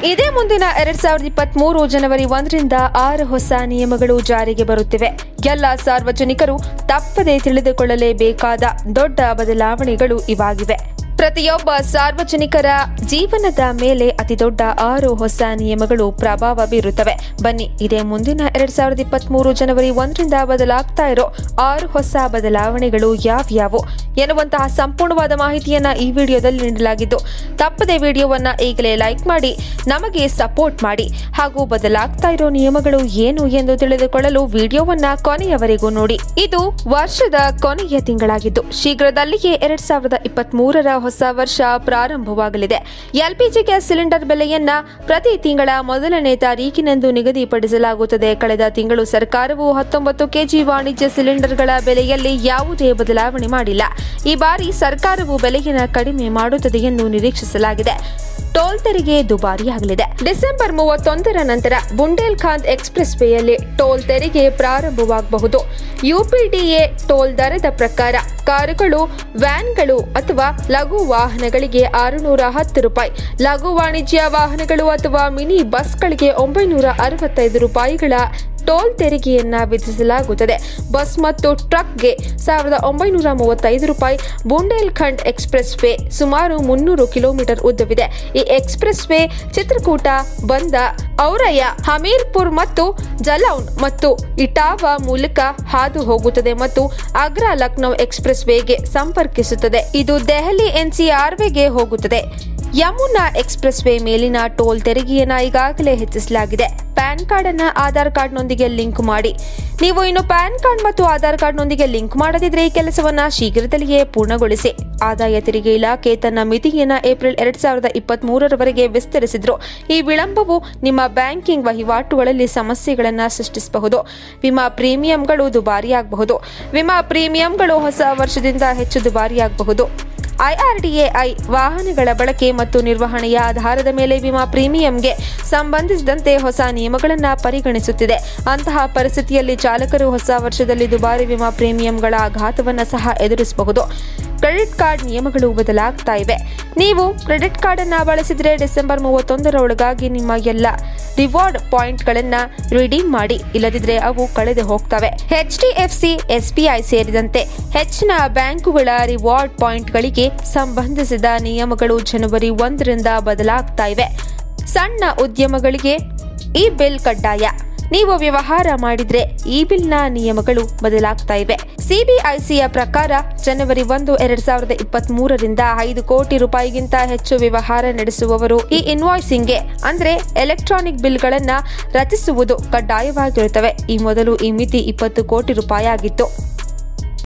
ಇದೇ ಮುಂದಿನ ಎರಡ್ ಸಾವಿರದ ಇಪ್ಪತ್ತ್ ಮೂರು ಜನವರಿ ಒಂದರಿಂದ ಆರು ಹೊಸ ನಿಯಮಗಳು ಜಾರಿಗೆ ಬರುತ್ತಿವೆ ಎಲ್ಲ ಸಾರ್ವಜನಿಕರು ತಪ್ಪದೆ ತಿಳಿದುಕೊಳ್ಳಲೇಬೇಕಾದ ದೊಡ್ಡ ಬದಲಾವಣೆಗಳು ಇವಾಗಿವೆ ಪ್ರತಿಯೊಬ್ಬ ಸಾರ್ವಜನಿಕರ ಜೀವನದ ಮೇಲೆ ಅತಿದೊಡ್ಡ ಆರು ಹೊಸ ನಿಯಮಗಳು ಪ್ರಭಾವ ಬೀರುತ್ತವೆ ಬನ್ನಿ ಇದೇ ಮುಂದಿನ ಎರಡ್ ಸಾವಿರದ ಇಪ್ಪತ್ತ್ ಮೂರು ಜನವರಿ ಒಂದರಿಂದ ಬದಲಾಗ್ತಾ ಇರೋ ಆರು ಹೊಸ ಬದಲಾವಣೆಗಳು ಯಾವ್ಯಾವು ಎನ್ನುವಂತಹ ಸಂಪೂರ್ಣವಾದ ಮಾಹಿತಿಯನ್ನ ಈ ವಿಡಿಯೋದಲ್ಲಿ ನೀಡಲಾಗಿದ್ದು ತಪ್ಪದೆ ವಿಡಿಯೋವನ್ನ ಈಗಲೇ ಲೈಕ್ ಮಾಡಿ ನಮಗೆ ಸಪೋರ್ಟ್ ಮಾಡಿ ಹಾಗೂ ಬದಲಾಗ್ತಾ ಇರೋ ನಿಯಮಗಳು ಏನು ಎಂದು ತಿಳಿದುಕೊಳ್ಳಲು ವಿಡಿಯೋವನ್ನ ಕೊನೆಯವರೆಗೂ ನೋಡಿ ಇದು ವರ್ಷದ ಕೊನೆಯ ತಿಂಗಳಾಗಿದ್ದು ಶೀಘ್ರದಲ್ಲಿಯೇ ಎರಡ್ ಸಾವಿರದ ಇಪ್ಪತ್ತ್ ಮೂರರ ಹೊಸ ವರ್ಷ ಪ್ರಾರಂಭವಾಗಲಿದೆ ಎಲ್ಪಿಜಿ ಗ್ಯಾಸ್ ಸಿಲಿಂಡರ್ ಬೆಲೆಯನ್ನ ಪ್ರತಿ ತಿಂಗಳ ಮೊದಲನೇ ತಾರೀಕಿನಂದು ನಿಗದಿಪಡಿಸಲಾಗುತ್ತದೆ ಕಳೆದ ತಿಂಗಳು ಸರ್ಕಾರವು ಹತ್ತೊಂಬತ್ತು ಕೆಜಿ ವಾಣಿಜ್ಯ ಸಿಲಿಂಡರ್ಗಳ ಬೆಲೆಯಲ್ಲಿ ಯಾವುದೇ ಬದಲಾವಣೆ ಮಾಡಿಲ್ಲ ಈ ಬಾರಿ ಸರ್ಕಾರವು ಬೆಲೆಯನ್ನು ಕಡಿಮೆ ಮಾಡುತ್ತದೆ ಎಂದು ನಿರೀಕ್ಷಿಸಲಾಗಿದೆ ಟೋಲ್ ತೆರಿಗೆ ದುಬಾರಿಯಾಗಲಿದೆ ಡಿಸೆಂಬರ್ ಮೂವತ್ತೊಂದರ ನಂತರ ಬುಂಡೇಲ್ಖಾಂದ್ ಎಕ್ಸ್ಪ್ರೆಸ್ ವೇಯಲ್ಲಿ ಟೋಲ್ ತೆರಿಗೆ ಪ್ರಾರಂಭವಾಗಬಹುದು ಯುಪಿಡಿಎ ಟೋಲ್ ದರದ ಪ್ರಕಾರ ಕಾರುಗಳು ವ್ಯಾನ್ಗಳು ಅಥವಾ ಲಘು ವಾಹನಗಳಿಗೆ ಆರುನೂರ ಹತ್ತು ರೂಪಾಯಿ ಲಘು ವಾಣಿಜ್ಯ ವಾಹನಗಳು ಅಥವಾ ಮಿನಿ ಬಸ್ಗಳಿಗೆ ಒಂಬೈನೂರ ಅರವತ್ತೈದು ರೂಪಾಯಿಗಳ ಟೋಲ್ ತೆರಿಗೆಯನ್ನ ವಿಧಿಸಲಾಗುತ್ತದೆ ಬಸ್ ಮತ್ತು ಟ್ರಕ್ಗೆ ಸಾವಿರದ ಒಂಬೈನೂರ ಮೂವತ್ತೈದು ರೂಪಾಯಿ ಬುಂಡೇಲ್ಖಂಡ್ ಎಕ್ಸ್ಪ್ರೆಸ್ ವೇ ಸುಮಾರು ಮುನ್ನೂರು ಕಿಲೋಮೀಟರ್ ಉದ್ದವಿದೆ ಈ ಎಕ್ಸ್ಪ್ರೆಸ್ ವೇ ಚಿತ್ರಕೂಟ ಬಂದ ಔರಯ್ಯ ಹಮೀರ್ಪುರ್ ಮತ್ತು ಜಲೌನ್ ಮತ್ತು ಇಟಾವಾ ಮೂಲಕ ಹಾದು ಹೋಗುತ್ತದೆ ಮತ್ತು ಆಗ್ರಾ ಲಕ್ನೋ ಎಕ್ಸ್ಪ್ರೆಸ್ ವೇಗೆ ಸಂಪರ್ಕಿಸುತ್ತದೆ ಇದು ದೆಹಲಿ ಎನ್ಸಿಆರ್ವೆಗೆ ಹೋಗುತ್ತದೆ ಯಮುನಾ ಎಕ್ಸ್ಪ್ರೆಸ್ ವೇ ಮೇಲಿನ ಟೋಲ್ ತೆರಿಗೆಯನ್ನ ಈಗಾಗಲೇ ಹೆಚ್ಚಿಸಲಾಗಿದೆ ಪ್ಯಾನ್ ಕಾರ್ಡ್ ಅನ್ನ ಆಧಾರ್ ಕಾರ್ಡ್ನೊಂದಿಗೆ ಲಿಂಕ್ ಮಾಡಿ ನೀವು ಇನ್ನು ಪ್ಯಾನ್ ಕಾರ್ಡ್ ಮತ್ತು ಆಧಾರ್ ಕಾರ್ಡ್ನೊಂದಿಗೆ ಲಿಂಕ್ ಮಾಡದಿದ್ರೆ ಈ ಕೆಲಸವನ್ನ ಶೀಘ್ರದಲ್ಲಿಯೇ ಪೂರ್ಣಗೊಳಿಸಿ ಆದಾಯ ತೆರಿಗೆ ಇಲಾಖೆ ತನ್ನ ಮಿತಿಯನ್ನ ಏಪ್ರಿಲ್ ಎರಡ್ ಸಾವಿರದ ಇಪ್ಪತ್ತ್ ಮೂರರವರೆಗೆ ವಿಸ್ತರಿಸಿದ್ರು ಈ ವಿಳಂಬವು ನಿಮ್ಮ ಬ್ಯಾಂಕಿಂಗ್ ವಹಿವಾಟುಗಳಲ್ಲಿ ಸಮಸ್ಯೆಗಳನ್ನು ಸೃಷ್ಟಿಸಬಹುದು ವಿಮಾ ಪ್ರೀಮಿಯಂಗಳು ದುಬಾರಿಯಾಗಬಹುದು ವಿಮಾ ಪ್ರೀಮಿಯಂಗಳು ಹೊಸ ವರ್ಷದಿಂದ ಹೆಚ್ಚು ದುಬಾರಿಯಾಗಬಹುದು ಐಆರ್ಡಿಎಐ ವಾಹನಗಳ ಬಳಕೆ ಮತ್ತು ನಿರ್ವಹಣೆಯ ಆಧಾರದ ಮೇಲೆ ವಿಮಾ ಪ್ರೀಮಿಯಂಗೆ ಸಂಬಂಧಿಸಿದಂತೆ ಹೊಸ ನಿಯಮಗಳನ್ನು ಪರಿಗಣಿಸುತ್ತಿದೆ ಅಂತಹ ಪರಿಸ್ಥಿತಿಯಲ್ಲಿ ಚಾಲಕರು ಹೊಸ ವರ್ಷದಲ್ಲಿ ದುಬಾರಿ ವಿಮಾ ಪ್ರೀಮಿಯಂಗಳ ಆಘಾತವನ್ನು ಸಹ ಎದುರಿಸಬಹುದು ಕ್ರೆಡಿಟ್ ಕಾರ್ಡ್ ನಿಯಮಗಳು ಬದಲಾಗ್ತಾ ಇವೆ ನೀವು ಕ್ರೆಡಿಟ್ ಕಾರ್ಡ್ ಅನ್ನ ಬಳಸಿದ್ರೆ ಡಿಸೆಂಬರ್ ಮೂವತ್ತೊಂದರ ಒಳಗಾಗಿ ನಿಮ್ಮ ಎಲ್ಲ ರಿವಾರ್ಡ್ ಪಾಯಿಂಟ್ಗಳನ್ನ ರಿಡೀಮ್ ಮಾಡಿ ಇಲ್ಲದಿದ್ರೆ ಅವು ಕಳೆದು ಹೋಗ್ತವೆ H D F C SBI ಸೇರಿದಂತೆ ಹೆಚ್ಚಿನ ಬ್ಯಾಂಕುಗಳ ರಿವಾರ್ಡ್ ಪಾಯಿಂಟ್ಗಳಿಗೆ ಸಂಬಂಧಿಸಿದ ನಿಯಮಗಳು ಜನವರಿ ಒಂದರಿಂದ ಬದಲಾಗ್ತಾ ಇವೆ ಸಣ್ಣ ಉದ್ಯಮಗಳಿಗೆ ಈ ಬಿಲ್ ಕಡ್ಡಾಯ ನೀವು ವ್ಯವಹಾರ ಮಾಡಿದ್ರೆ ಈ ಬಿಲ್ನ ನಿಯಮಗಳು ಬದಲಾಗ್ತಾ ಇವೆ ಸಿಬಿಐಸಿಯ ಪ್ರಕಾರ ಜನವರಿ ಒಂದು ಎರಡ್ ಸಾವಿರದ ಇಪ್ಪತ್ತ್ ಮೂರರಿಂದ ಐದು ಕೋಟಿ ರೂಪಾಯಿಗಿಂತ ಹೆಚ್ಚು ವ್ಯವಹಾರ ನಡೆಸುವವರು ಈ ಇನ್ವಾಯ್ಸಿಂಗ್ಗೆ ಅಂದ್ರೆ ಎಲೆಕ್ಟ್ರಾನಿಕ್ ಬಿಲ್ಗಳನ್ನ ರಚಿಸುವುದು ಕಡ್ಡಾಯವಾಗಿರುತ್ತವೆ ಈ ಮೊದಲು ಈ ಮಿತಿ ಇಪ್ಪತ್ತು ಕೋಟಿ ರೂಪಾಯಿ ಆಗಿತ್ತು